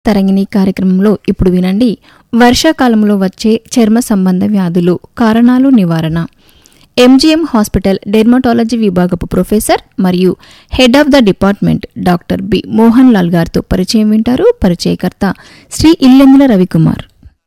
తరంగిణి కార్యక్రమంలో ఇప్పుడు వినండి వర్షాకాలంలో వచ్చే చర్మ సంబంధ వ్యాధులు కారణాలు నివారణ ఎంజీఎం హాస్పిటల్ డెర్మటాలజీ విభాగపు ప్రొఫెసర్ మరియు head of the department doctor B Mohan Lal గారితో పరిచయం వింటారు పరిచయకర్త శ్రీ ఇల్లెందుల రవికుమార్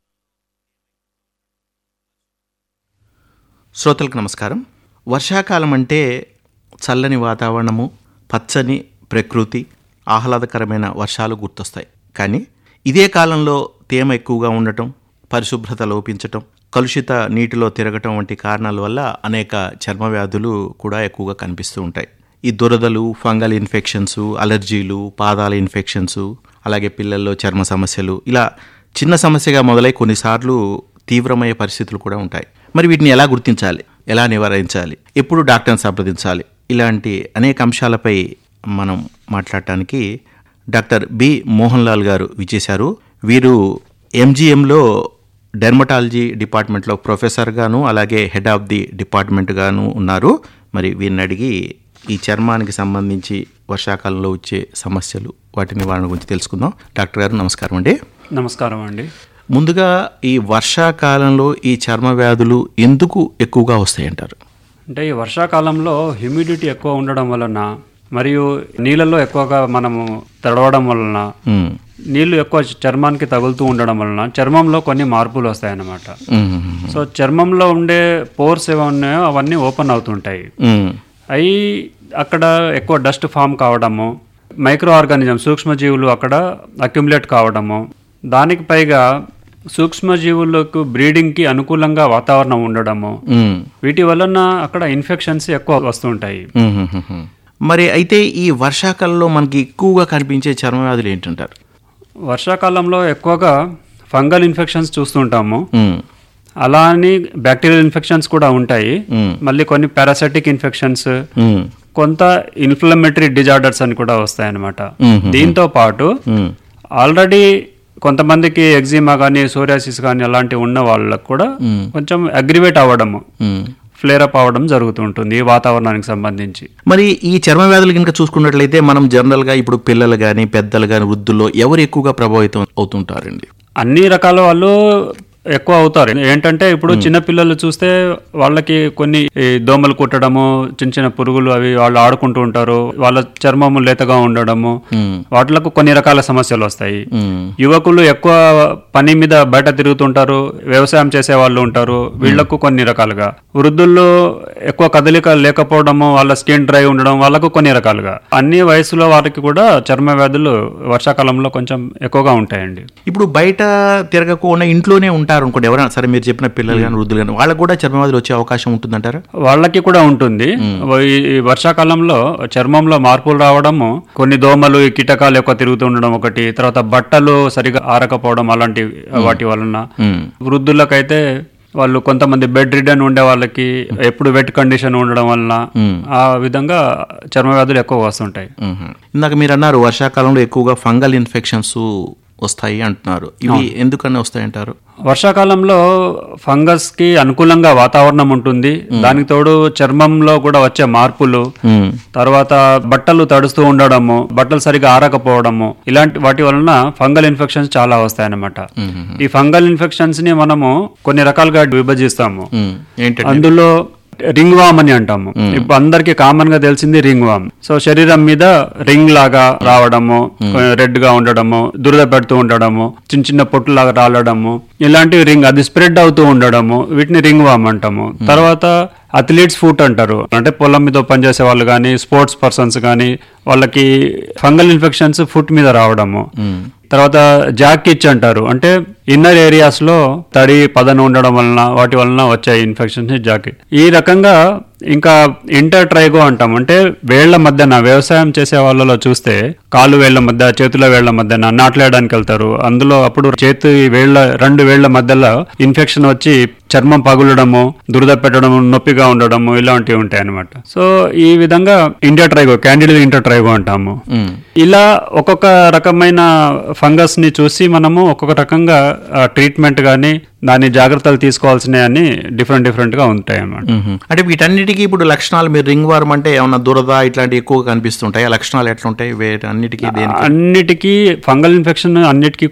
శ్రోతలకు నమస్కారం వర్షాకాలం అంటే చల్లని వాతావరణము పచ్చని ప్రకృతి ఆహ్లాదకరమైన వర్షాలు గుర్తొస్తాయి కానీ ఇదే కాలంలో తేమ ఎక్కువగా ఉండటం పరిశుభ్రత లోపించటం కలుషిత నీటిలో తిరగటం వంటి కారణాల వల్ల అనేక చర్మ వ్యాధులు కూడా ఎక్కువగా కనిపిస్తూ ఉంటాయి ఈ దురదలు ఫంగల్ ఇన్ఫెక్షన్స్ అలర్జీలు పాదాల ఇన్ఫెక్షన్స్ అలాగే పిల్లల్లో చర్మ సమస్యలు ఇలా చిన్న సమస్యగా మొదలై కొన్నిసార్లు తీవ్రమయ్యే పరిస్థితులు కూడా ఉంటాయి మరి వీటిని ఎలా గుర్తించాలి ఎలా నివారించాలి ఎప్పుడు డాక్టర్ని సంప్రదించాలి ఇలాంటి అనేక అంశాలపై మనం మాట్లాడటానికి డాక్టర్ బి మోహన్ లాల్ గారు విచ్చేశారు వీరు ఎంజిఎంలో డెర్మటాలజీ డిపార్ట్మెంట్లో ప్రొఫెసర్గాను అలాగే హెడ్ ఆఫ్ ది డిపార్ట్మెంట్ గాను ఉన్నారు మరి వీరిని అడిగి ఈ చర్మానికి సంబంధించి వర్షాకాలంలో వచ్చే సమస్యలు వాటి నివారణ గురించి తెలుసుకుందాం డాక్టర్ గారు నమస్కారం అండి నమస్కారం అండి ముందుగా ఈ వర్షాకాలంలో ఈ చర్మ వ్యాధులు ఎందుకు ఎక్కువగా వస్తాయంటారు అంటే ఈ వర్షాకాలంలో హ్యూమిడిటీ ఎక్కువ ఉండడం వలన మరియు నీళ్ళలో ఎక్కువగా మనము తడవడం వలన మ్మ్. నీళ్లు ఎక్కువ చర్మానికి తగులుతూ ఉండడం వలన చర్మంలో కొన్ని మార్పులు వస్తాయన్నమాట మ్మ్. సో చర్మంలో ఉండే పోర్స్ ఏవో ఉన్నాయో అవన్నీ ఓపెన్ అవుతుంటాయి మ్మ్. అవి అక్కడ ఎక్కువ డస్ట్ ఫామ్ కావడము మైక్రో ఆర్గానిజం సూక్ష్మజీవులు అక్కడ అక్యుములేట్ కావడము దానికి పైగా సూక్ష్మజీవులకు బ్రీడింగ్కి అనుకూలంగా వాతావరణం ఉండడము మ్మ్. వీటి వలన అక్కడ ఇన్ఫెక్షన్స్ ఎక్కువ వస్తుంటాయి మ్మ్. మరి అయితే ఈ వర్షాకాలంలో మనకి ఎక్కువగా కనిపించే చర్మ వ్యాధులు ఏంటంటారు వర్షాకాలంలో ఎక్కువగా ఫంగల్ ఇన్ఫెక్షన్స్ చూస్తుంటాము మ్మ్. అలా అని బ్యాక్టీరియల్ ఇన్ఫెక్షన్స్ కూడా ఉంటాయి మ్మ్. మళ్ళీ కొన్ని పారాసైటిక్ ఇన్ఫెక్షన్స్ మ్మ్. కొంత ఇన్ఫ్లమేటరీ డిజార్డర్స్ అని కూడా వస్తాయన్నమాట మ్మ్. దీంతో పాటు మ్మ్. ఆల్రెడీ కొంతమందికి ఎగ్జిమా కానీ సోరియాసిస్ కానీ అలాంటివి ఉన్న వాళ్ళకు కూడా కొంచెం అగ్రివేట్ అవ్వడము మ్మ్. ఫ్లేర్ అప్ అవ్వడం జరుగుతుంటుంది ఈ వాతావరణానికి సంబంధించి మరి ఈ చర్మ వ్యాధులు కనుక చూసుకున్నట్లయితే మనం జనరల్గా ఇప్పుడు పిల్లలు కానీ పెద్దలు కానీ వృద్ధుల్లో ఎవరు ఎక్కువగా ప్రభావితం అవుతుంటారండి అన్ని రకాల వాళ్ళు ఎక్కువ అవుతారు ఏంటంటే ఇప్పుడు చిన్న పిల్లలు చూస్తే వాళ్ళకి కొన్ని ఈ దోమలు కుట్టడము చిన్న చిన్న పురుగులు అవి వాళ్ళు ఆడుకుంటూ ఉంటారు వాళ్ళ చర్మము లేతగా ఉండడము మ్మ్. వాటిలకు కొన్ని రకాల సమస్యలు వస్తాయి మ్మ్. యువకులు ఎక్కువ పని మీద బయట తిరుగుతుంటారు వ్యవసాయం చేసే వాళ్ళు ఉంటారు వీళ్లకు కొన్ని రకాలుగా వృద్ధుల్లో ఎక్కువ కదలిక లేకపోవడము వాళ్ళ స్కిన్ డ్రై ఉండడం వాళ్ళకు కొన్ని రకాలుగా అన్ని వయసులో వారికి కూడా చర్మ వ్యాధులు వర్షాకాలంలో కొంచెం ఎక్కువగా ఉంటాయండి ఇప్పుడు బయట తిరగకుండా ఇంట్లోనే ఉంటారు అనుకోండి ఎవరైనా సరే మీరు చెప్పిన పిల్లలు కానీ వృద్ధులు కానీ వాళ్ళకు కూడా చర్మ వ్యాధులు వచ్చే అవకాశం ఉంటుందంటారా వాళ్ళకి కూడా ఉంటుంది ఈ ఈ వర్షాకాలంలో చర్మంలో మార్పులు రావడము కొన్ని దోమలు ఈ కీటకాలు ఎక్కువ తిరుగుతూ ఉండడం ఒకటి తర్వాత బట్టలు సరిగా ఆరకపోవడం అలాంటి వాటి వలన మ్మ్. వృద్ధులకైతే వాళ్ళు కొంతమంది బెడ్ రిడన్ ఉండే వాళ్ళకి ఎప్పుడు వెట్ కండిషన్ ఉండడం వలన ఆ విధంగా చర్మ వ్యాధులు ఎక్కువ వస్తుంటాయి మ్మ్. ఇందాక మీరు అన్నారు వర్షాకాలంలో ఎక్కువగా ఫంగల్ ఇన్ఫెక్షన్స్ వస్తాయి అంటున్నారు ఇవి ఎందుకని వస్తాయంటారు వర్షాకాలంలో ఫంగస్ కి అనుకూలంగా వాతావరణం ఉంటుంది దానికి తోడు చర్మంలో కూడా వచ్చే మార్పులు మ్మ్. తర్వాత బట్టలు తడుస్తూ ఉండడము బట్టలు సరిగా ఆరకపోవడము ఇలాంటి వాటి వలన ఫంగల్ ఇన్ఫెక్షన్స్ చాలా వస్తాయన్నమాట ఈ ఫంగల్ ఇన్ఫెక్షన్స్ ని మనము కొన్ని రకాలుగా విభజిస్తాము మ్మ్. ఏంటంటే అందులో రింగ్ వామ్ అని అంటాము ఇప్పుడు అందరికి కామన్ గా తెలిసింది రింగ్ వామ్ సో శరీరం మీద రింగ్ లాగా రావడము రెడ్ గా ఉండడము దురద పెడుతూ ఉండడము చిన్న చిన్న పొట్టు లాగా రాలడము ఇలాంటివి రింగ్ అది స్ప్రెడ్ అవుతూ ఉండడము వీటిని రింగ్ వామ్ అంటాము తర్వాత అథ్లీట్స్ ఫుట్ అంటారు అంటే పొలం మీద పనిచేసే వాళ్ళు కానీ స్పోర్ట్స్ పర్సన్స్ కానీ వాళ్ళకి ఫంగల్ ఇన్ఫెక్షన్స్ ఫుట్ మీద రావడము తర్వాత జాకిచ్ అంటారు అంటే ఇన్నర్ ఏరియాస్ లో తడి పదన ఉండడం వలన వాటి వలన వచ్చే ఇన్ఫెక్షన్స్ జాకి ఈ రకంగా ఇంకా ఇంటర్ ట్రైగో అంటాం అంటే వేళ్ల మధ్యన వ్యవసాయం చేసే వాళ్ళలో చూస్తే కాలు వేళ్ల మధ్య చేతుల వేళ్ల మధ్యన నాట్లేయడానికి వెళ్తారు అందులో అప్పుడు చేతి వేళ్ల రెండు వేళ్ల మధ్యలో ఇన్ఫెక్షన్ వచ్చి చర్మం పగులడము దురద పెట్టడము నొప్పిగా ఉండడము ఇలాంటివి ఉంటాయి అనమాట సో ఈ విధంగా intertrigo candidate intertrigo అంటాము మ్మ్. ఇలా ఒక్కొక్క రకమైన ఫంగస్ ని చూసి మనము ఒక్కొక్క రకంగా ట్రీట్మెంట్ కానీ దాని జాగ్రత్తలు తీసుకోవాల్సినవి అని డిఫరెంట్ డిఫరెంట్ గా ఉంటాయి అన్నమాట మ్మ్. అంటే వీటన్నిటికీ ఇప్పుడు లక్షణాలు మీరు రింగ్ వారం అంటే ఏమన్నా దురద ఇట్లాంటివి ఎక్కువగా కనిపిస్తుంటాయి ఆ లక్షణాలు ఎట్లుంటాయి వేటన్నిటికీ దేనికి అన్నిటికీ ఫంగల్ ఇన్ఫెక్షన్ అన్నిటికీ